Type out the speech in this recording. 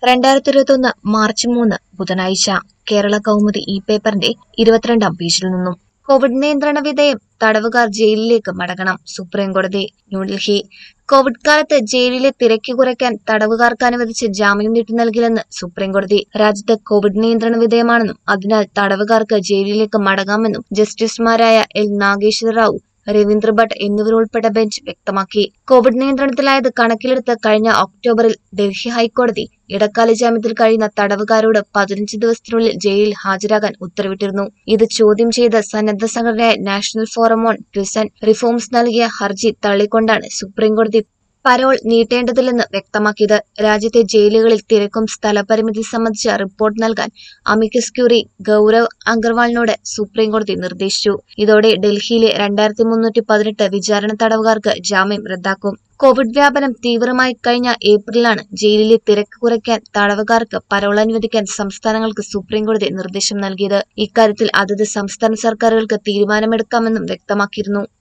രണ്ടായിരത്തി ഇരുപത്തൊന്ന് മാർച്ച് മൂന്ന് ബുധനാഴ്ച കേരള കൗമുദി ഈ പേപ്പറിന്റെ ഇരുപത്തിരണ്ടാം പേജിൽ നിന്നും കോവിഡ് നിയന്ത്രണ വിധേയം തടവുകാർ ജയിലിലേക്ക് മടങ്ങണം സുപ്രീം കോടതി ന്യൂഡൽഹി കോവിഡ് കാലത്ത് ജയിലിലെ തിരക്ക് കുറയ്ക്കാൻ തടവുകാർക്ക് അനുവദിച്ച ജാമ്യം നീട്ടി നൽകില്ലെന്ന് സുപ്രീം കോടതി രാജ്യത്ത് കോവിഡ് നിയന്ത്രണ വിധേയമാണെന്നും അതിനാൽ തടവുകാർക്ക് ജയിലിലേക്ക് മടങ്ങാമെന്നും ജസ്റ്റിസുമാരായ എൽ നാഗേശ്വര റാവു രവീന്ദ്ര ഭട്ട് എന്നിവരുൾപ്പെട്ട ബെഞ്ച് വ്യക്തമാക്കി കോവിഡ് നിയന്ത്രണത്തിലായത് കണക്കിലെടുത്ത് കഴിഞ്ഞ ഒക്ടോബറിൽ ഡൽഹി ഹൈക്കോടതി ഇടക്കാല ജാമ്യത്തിൽ കഴിയുന്ന തടവുകാരോട് പതിനഞ്ച് ദിവസത്തിനുള്ളിൽ ജയിലിൽ ഹാജരാകാൻ ഉത്തരവിട്ടിരുന്നു ഇത് ചോദ്യം ചെയ്ത സന്നദ്ധ സംഘടനയായ national forum on prison reforms നൽകിയ ഹർജി തള്ളിക്കൊണ്ടാണ് സുപ്രീംകോടതി പരോൾ നീട്ടേണ്ടതില്ലെന്ന് വ്യക്തമാക്കിയത് രാജ്യത്തെ ജയിലുകളിൽ തിരക്കും സ്ഥലപരിമിതി സംബന്ധിച്ച റിപ്പോർട്ട് നൽകാൻ അമിക്കസ് ക്യൂറി ഗൌരവ് അഗർവാളിനോട് സുപ്രീംകോടതി നിർദ്ദേശിച്ചു ഇതോടെ ഡൽഹിയിലെ രണ്ടായിരത്തി മുന്നൂറ്റി പതിനെട്ട് വിചാരണ തടവുകാർക്ക് ജാമ്യം റദ്ദാക്കും കോവിഡ് വ്യാപനം തീവ്രമായി കഴിഞ്ഞ ഏപ്രിലാണ് ജയിലിലെ തിരക്ക് കുറയ്ക്കാൻ തടവുകാർക്ക് പരോൾ അനുവദിക്കാൻ സംസ്ഥാനങ്ങൾക്ക് സുപ്രീംകോടതി നിർദ്ദേശം നൽകിയത് ഇക്കാര്യത്തിൽ അതത് സംസ്ഥാന സർക്കാരുകൾക്ക് തീരുമാനമെടുക്കാമെന്നും വ്യക്തമാക്കിയിരുന്നു